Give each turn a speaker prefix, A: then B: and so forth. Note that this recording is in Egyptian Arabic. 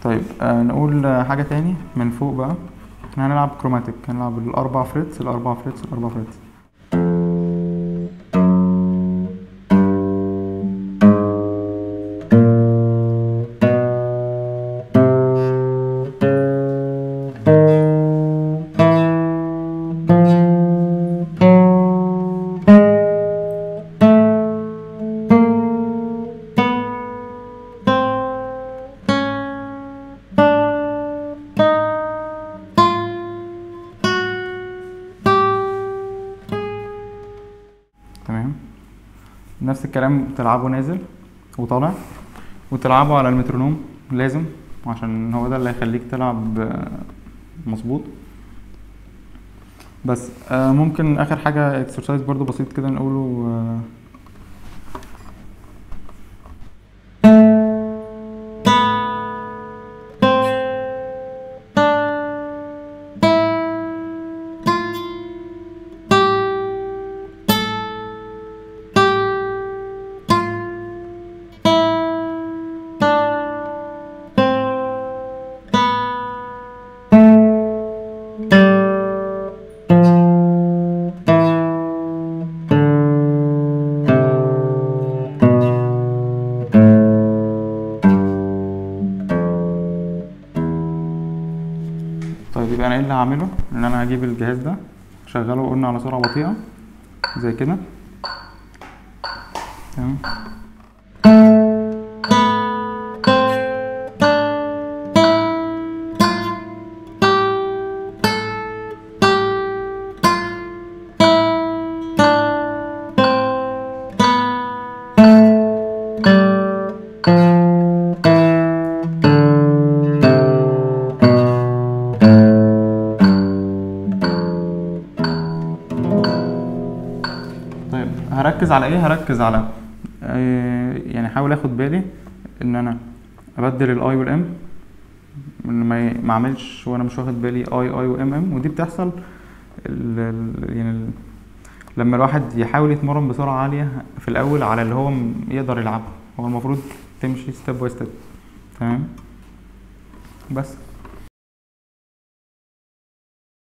A: طيب آه نقول آه، حاجة تاني من فوق بقى احنا هنلعب كروماتيك هنلعب الأربع فريتس الأربع فريتس الأربع فريتس تمام نفس الكلام تلعبه نازل وطالع وتلعبه على المترونوم لازم عشان هو ده اللي هيخليك تلعب آه، مظبوط بس آه، ممكن اخر حاجة اكسرسايز برضو بسيط كده نقوله آه، طيب يبقى انا ايه اللي هعمله ان انا هجيب الجهاز ده اشغله قلنا على سرعة بطيئة زي كده تمام طيب هركز على ايه هركز على آه، يعني احاول اخد بالي ان انا ابدل الاي والام ان ما ي- ما اعملش وانا مش واخد بالي اي اي وام ام ودي بتحصل ال ال يعني ال لما الواحد يحاول يتمرن بسرعة عالية في الأول على اللي هو م- يقدر يلعبه هو المفروض تمشي ستيب باي ستيب تمام بس